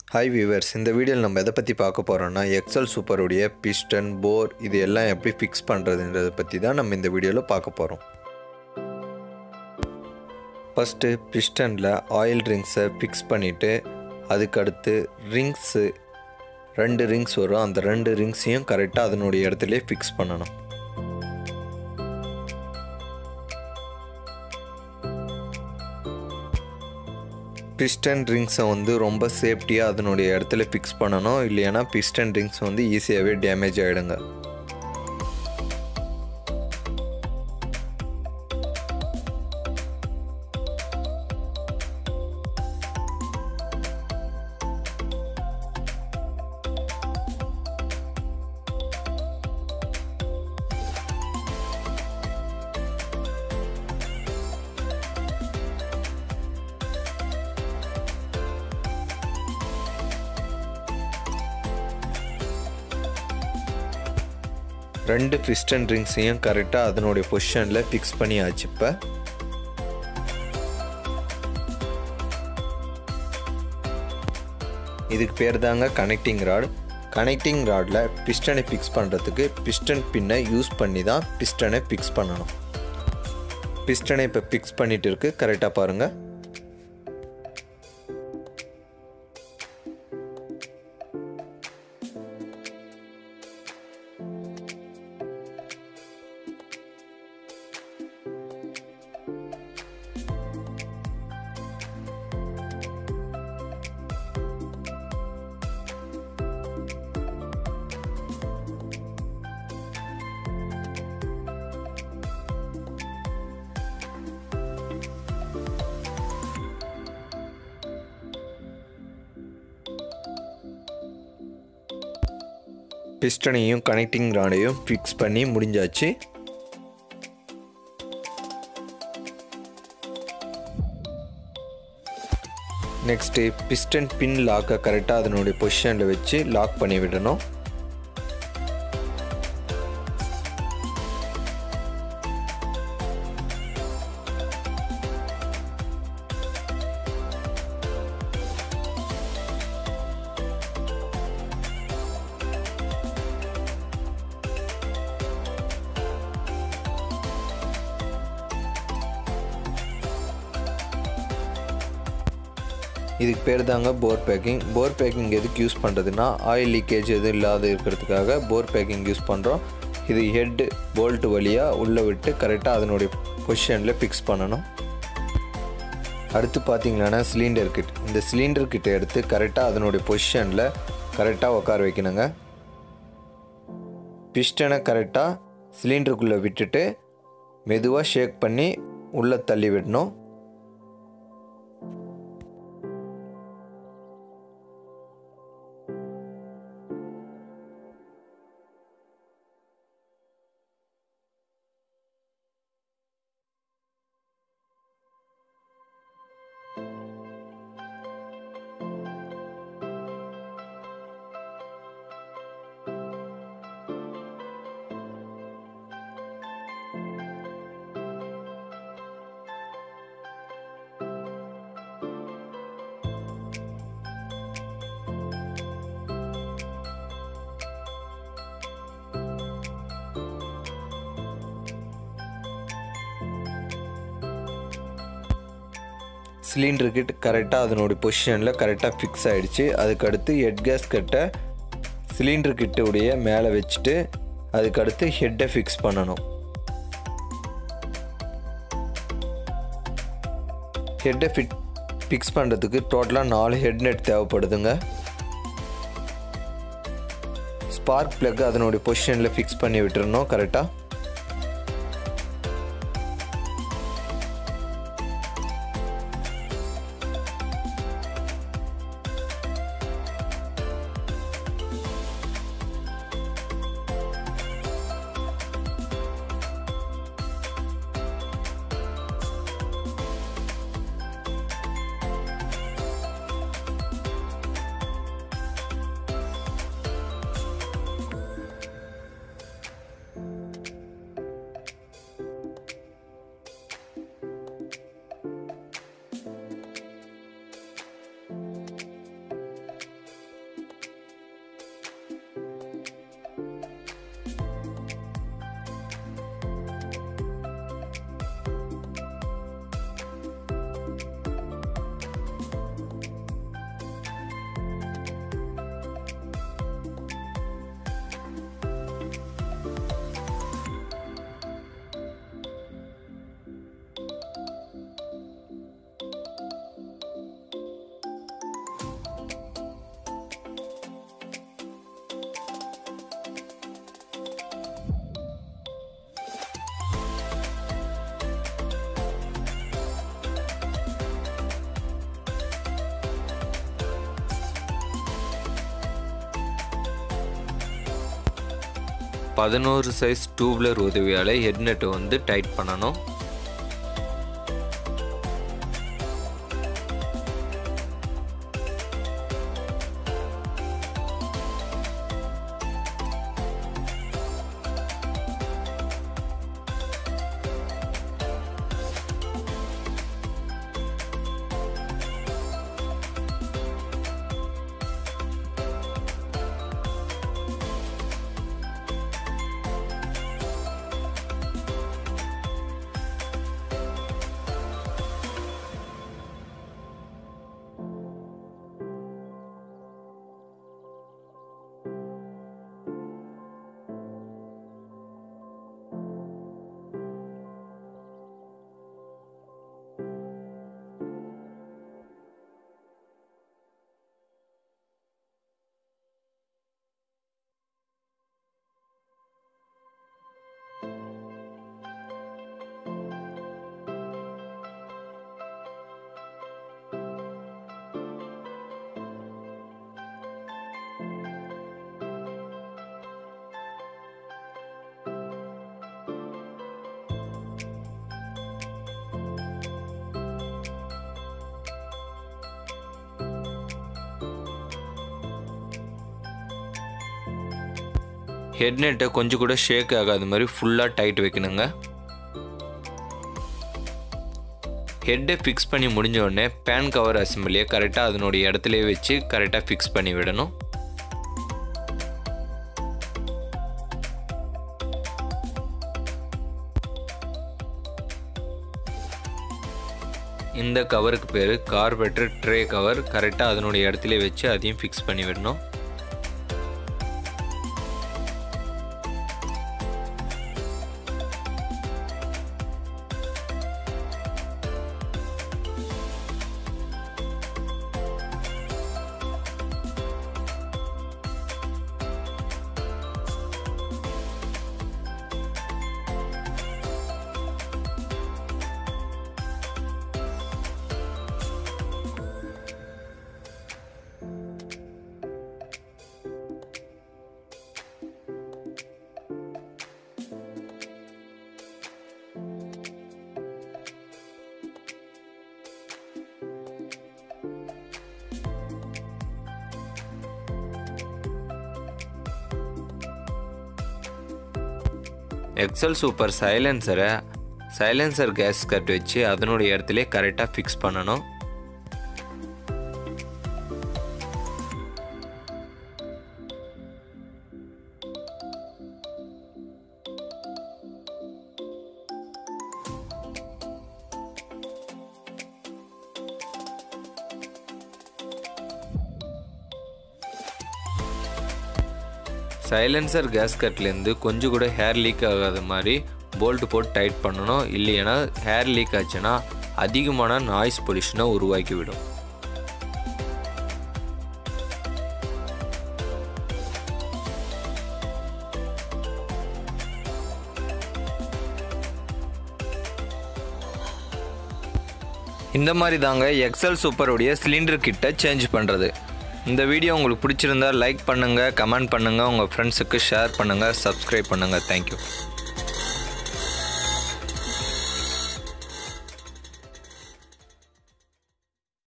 hi viewers இந்த வீடியோவில் நம்ம எதை பற்றி பார்க்க போகிறோம்னா எக்ஸல் சூப்பருடைய பிஸ்டன் போர் இது எல்லாம் எப்படி ஃபிக்ஸ் பண்ணுறதுன்றதை பற்றி தான் நம்ம இந்த வீடியோவில் பார்க்க போகிறோம் ஃபஸ்ட்டு பிஸ்டனில் ஆயில் ரிங்ஸை ஃபிக்ஸ் பண்ணிவிட்டு அதுக்கடுத்து ரிங்ஸு ரெண்டு ரிங்ஸ் வரும் அந்த ரெண்டு ரிங்ஸையும் கரெக்டாக அதனுடைய இடத்துலையே ஃபிக்ஸ் பண்ணணும் பிஸ்டன் ரிங்ஸை வந்து ரொம்ப சேஃப்டியாக அதனுடைய இடத்துல ஃபிக்ஸ் பண்ணணும் இல்லைன்னா பிஸ்டன் ரிங்ஸ் வந்து ஈஸியாகவே டேமேஜ் ஆகிடுங்க ரெண்டு பிஸ்டன் ரிங்ஸையும் கரெக்டாக அதனுடைய பொசிஷனில் ஃபிக்ஸ் பண்ணியாச்சு இப்போ இதுக்கு பேர் தாங்க கனெக்டிங் ராட் கனெக்டிங் ராடில் பிஸ்டனை ஃபிக்ஸ் பண்ணுறதுக்கு பிஸ்டன் பின்னை யூஸ் பண்ணி தான் பிஸ்டனை ஃபிக்ஸ் பண்ணணும் பிஸ்டனை இப்போ ஃபிக்ஸ் பண்ணிட்டு இருக்கு கரெக்டாக பாருங்கள் பிஸ்டனையும் கனெக்டிங் ராடையும் ஃபிக்ஸ் பண்ணி முடிஞ்சாச்சு நெக்ஸ்ட்டு பிஸ்டன் பின் லாக்கை கரெக்டாக அதனுடைய பொசிஷனில் வச்சு லாக் பண்ணி விடணும் இதுக்கு பேர் தாங்க போர் பேக்கிங் போர் பேக்கிங் எதுக்கு யூஸ் பண்ணுறதுன்னா ஆயில் லீக்கேஜ் எதுவும் இல்லாத இருக்கிறதுக்காக போர் பேக்கிங் யூஸ் பண்ணுறோம் இது ஹெட்டு போல்ட் வழியாக உள்ளே விட்டு கரெக்டாக அதனுடைய பொசிஷனில் ஃபிக்ஸ் பண்ணணும் அடுத்து பார்த்தீங்கன்னா சிலிண்டர் கிட் இந்த சிலிண்டர் கிட்டை எடுத்து கரெக்டாக அதனுடைய பொசிஷனில் கரெக்டாக உட்கார வைக்கணுங்க பிஸ்டனை கரெக்டாக சிலிண்டருக்குள்ளே விட்டுட்டு மெதுவாக ஷேக் பண்ணி உள்ளே தள்ளி விடணும் சிலிண்டர் கிட் கரெக்டாக அதனுடைய பொசிஷனில் கரெக்டாக ஃபிக்ஸ் ஆகிடுச்சு அதுக்கடுத்து ஹெட் கேஸ் கட்டை சிலிண்டர் கிட்டுடைய மேலே வச்சுட்டு அதுக்கடுத்து ஹெட்டை ஃபிக்ஸ் பண்ணணும் ஹெட்டை ஃபிட் ஃபிக்ஸ் பண்ணுறதுக்கு டோட்டலாக நாலு ஹெட் நெட் தேவைப்படுதுங்க ஸ்பார்க் ப்ளக் அதனுடைய பொசிஷனில் ஃபிக்ஸ் பண்ணி விட்டுறணும் கரெக்டாக பதினோரு சைஸ் டியூப்லர் உதவியால் ஹெட்நெட்டை வந்து டைட் பண்ணணும் ஹெட்நெட்டை கொஞ்சம் கூட ஷேக் ஆகாத மாதிரி ஃபுல்லாக டைட் வைக்கணுங்க ஹெட்டை ஃபிக்ஸ் பண்ணி முடிஞ்ச உடனே பேன் கவர் அசம்பிளியை கரெக்டாக அதனுடைய இடத்துலையே வச்சு கரெக்டாக ஃபிக்ஸ் பண்ணி விடணும் இந்த கவருக்கு பேர் கார்பெட்டர் ட்ரே கவர் கரெக்டாக அதனுடைய இடத்துல வச்சு அதையும் ஃபிக்ஸ் பண்ணி விடணும் எக்ஸல் சூப்பர் சைலன்சரை சைலன்சர் கேஸ் கட் வச்சு அதனுடைய இடத்துல கரெக்டாக ஃபிக்ஸ் பண்ணணும் சைலன்சர் கேஸ்கட்லேருந்து கொஞ்சம் கூட ஹேர் லீக் ஆகாத மாதிரி போல்ட் போட்டு டைட் பண்ணணும் இல்லைன்னா ஹேர் லீக் ஆச்சுன்னா அதிகமான நாய்ஸ் பொல்யூஷனை உருவாக்கி விடும் இந்த மாதிரி தாங்க எக்ஸல் சூப்பருடைய சிலிண்டர் கிட்ட சேஞ்ச் பண்ணுறது இந்த வீடியோ உங்களுக்கு பிடிச்சிருந்தா லைக் பண்ணுங்கள் கமெண்ட் பண்ணுங்கள் உங்கள் ஃப்ரெண்ட்ஸுக்கு ஷேர் பண்ணுங்கள் சப்ஸ்கிரைப் பண்ணுங்கள் தேங்க்யூ